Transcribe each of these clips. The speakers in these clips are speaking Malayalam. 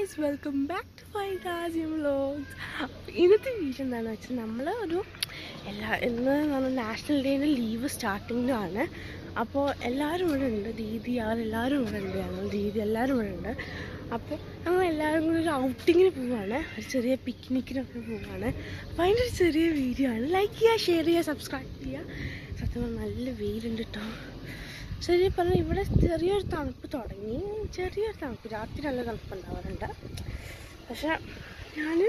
ഗൈസ് വെൽക്കം ബാക്ക് ടു ഫൈദാസിയം വ്ലോഗ്സ് ഇന്നത്തെ വീഡിയോ എന്താണെന്ന് വെച്ചാൽ നമ്മൾ ഒരു എല്ലാ ഇന്ന് നമ്മൾ നാഷണൽ ഡേയുടെ ലീവ് സ്റ്റാർട്ടിങ്ങിലാണ് അപ്പോൾ എല്ലാവരും ഇവിടെ ഉണ്ട് ദീദി അവരെല്ലാവരും ഇവിടെ ഉണ്ട് ഞങ്ങൾ ദീദി എല്ലാവരും ഇവിടെ ഉണ്ട് അപ്പോൾ ഞങ്ങൾ എല്ലാവരും കൂടി ഒരു ഔട്ടിങ്ങിന് പോവുകയാണ് ഒരു ചെറിയ പിക്നിക്കിനൊക്കെ പോവുകയാണ് അപ്പോൾ അതിൻ്റെ ഒരു ചെറിയ വീഡിയോ ആണ് ലൈക്ക് ചെയ്യുക ഷെയർ ചെയ്യുക സബ്സ്ക്രൈബ് ചെയ്യുക സത്യം പറഞ്ഞാൽ നല്ല വെയിലുണ്ട് കേട്ടോ ശരി പറഞ്ഞാൽ ഇവിടെ ചെറിയൊരു തണുപ്പ് തുടങ്ങി ചെറിയൊരു തണുപ്പ് രാത്രി നല്ല തണുപ്പ് ഉണ്ടാവാറുണ്ട് പക്ഷെ ഞാൻ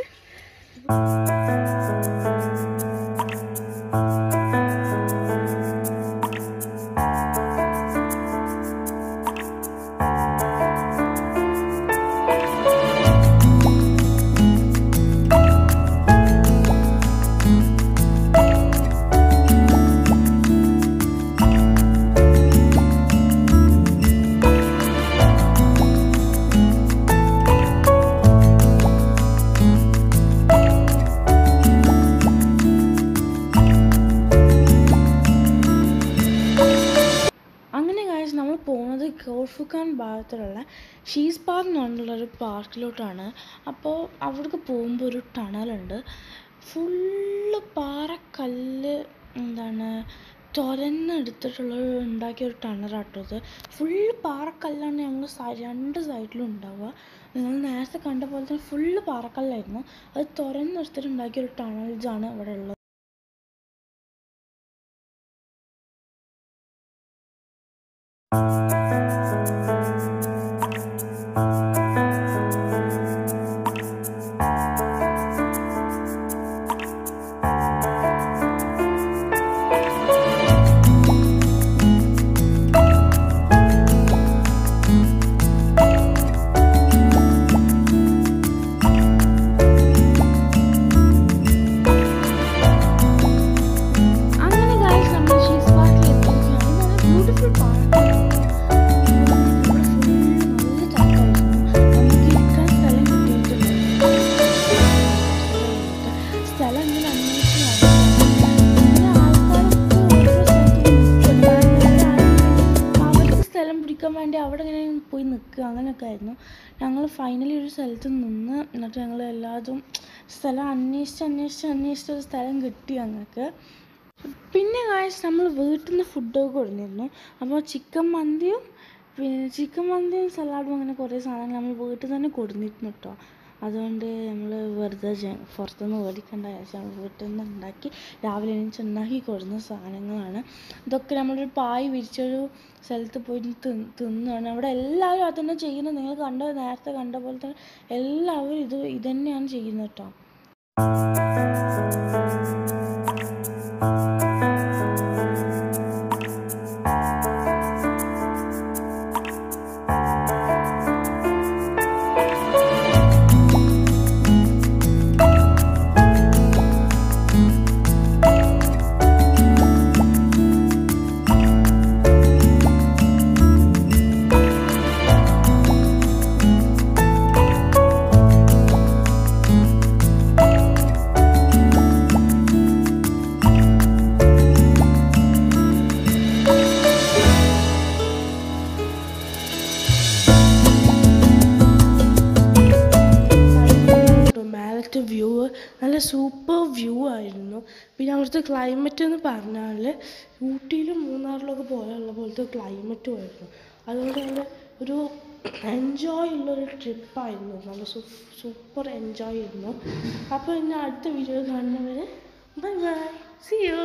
അങ്ങനെ കാര്യം നമ്മൾ പോകുന്നത് ഗോൾഫുഖാൻ ഭാഗത്തുള്ള ഷീസ് പാർക്ക് എന്ന് പറഞ്ഞിട്ടുള്ളൊരു പാർക്കിലോട്ടാണ് അപ്പോൾ അവിടേക്ക് പോകുമ്പോൾ ഒരു ടണലുണ്ട് ഫുള്ള് പാറക്കല്ല് എന്താണ് തുരന്നെടുത്തിട്ടുള്ള ഉണ്ടാക്കിയ ഒരു ടണലാട്ടോ ഇത് ഫുള്ള് പാറക്കല്ലാണ് ഞങ്ങൾ രണ്ട് സൈഡിലും ഉണ്ടാവുക നിങ്ങൾ നേരത്തെ കണ്ട പോലെ തന്നെ ഫുള്ള് പാറക്കല്ലായിരുന്നു അത് തുരന്നെടുത്തിട്ട് ഉണ്ടാക്കിയ ഒരു ടണൽസാണ് ഇവിടെ ഉള്ളത് അങ്ങനെ ഗൈസ് നമ്മൾ ഷീസ് പാർക്കിൽ എത്തിയിരിക്കുകയാണ് നല്ല ബ്യൂട്ടിഫുൾ പാർക്കാണ് ഇവിടെ ഫുള്ള് നല്ല തണുപ്പായിരുന്നു നമുക്ക് ഇരിക്കാൻ സ്ഥലം കിട്ടിയിട്ടില്ല സ്ഥലം ഇങ്ങനെ അന്വേഷിച്ച് ഇങ്ങനെ ആൾക്കാരൊക്കെ ഓരോ സ്ഥലത്ത് നിൽക്കുന്നുണ്ടായിരുന്നു അവർക്ക് സ്ഥലം പിടിക്കാൻ വേണ്ടി അവിടെ ഇങ്ങനെ പോയി നിൽക്കുക അങ്ങനെയൊക്കെ ആയിരുന്നു ഞങ്ങൾ ഫൈനലി ഒരു സ്ഥലത്ത് നിന്ന് എന്നിട്ട് ഞങ്ങൾ എല്ലാതും സ്ഥലം അന്വേഷിച്ച് അന്വേഷിച്ച് അന്വേഷിച്ച് ഒരു സ്ഥലം കിട്ടി ഞങ്ങൾക്ക് പിന്നെ കാഴ്ച നമ്മൾ വീട്ടിൽ നിന്ന് ഫുഡൊക്കെ കൊടുന്നിരുന്നു അപ്പോൾ ചിക്കൻ മന്തിയും പിന്നെ ചിക്കൻ മന്തിയും സലാഡും അങ്ങനെ കുറേ സാധനങ്ങൾ നമ്മൾ വീട്ടിൽ തന്നെ കൊടുന്നിരുന്നു കേട്ടോ അതുകൊണ്ട് നമ്മൾ വെറുതെ ജ- പുറത്തുനിന്ന് മേടിക്കേണ്ട വിചാരിച്ച് നമ്മൾ വീട്ടിൽ നിന്ന് ഉണ്ടാക്കി രാവിലെ എണീച്ച് ഉണ്ടാക്കി കൊടുന്ന സാധനങ്ങളാണ് ഇതൊക്കെ നമ്മളൊരു പായ് വിരിച്ചൊരു സ്ഥലത്ത് പോയി തിന്ന് തിന്നാണ് അവിടെ എല്ലാവരും അത് തന്നെ ചെയ്യുന്നത് നിങ്ങൾ കണ്ട നേരത്തെ കണ്ട പോലെ തന്നെ എല്ലാവരും ഇത് ഇതന്നെയാണ് ചെയ്യുന്നത് കേട്ടോ മേലത്തെ വ്യൂ നല്ല സൂപ്പർ വ്യൂ ആയിരുന്നു പിന്നെ അവിടുത്തെ ക്ലൈമറ്റ് എന്ന് പറഞ്ഞാൽ ഊട്ടിയിലും മൂന്നാറിലൊക്കെ പോലുള്ള പോലത്തെ ക്ലൈമറ്റും ആയിരുന്നു അതുകൊണ്ട് നല്ല ഒരു എൻജോയ് ഉള്ളൊരു ട്രിപ്പായിരുന്നു നല്ല സൂപ്പർ എൻജോയ് ആയിരുന്നു അപ്പോൾ ഇനി അടുത്ത വീഡിയോ കാണുന്നവരെ ബൈ ബൈ സി യു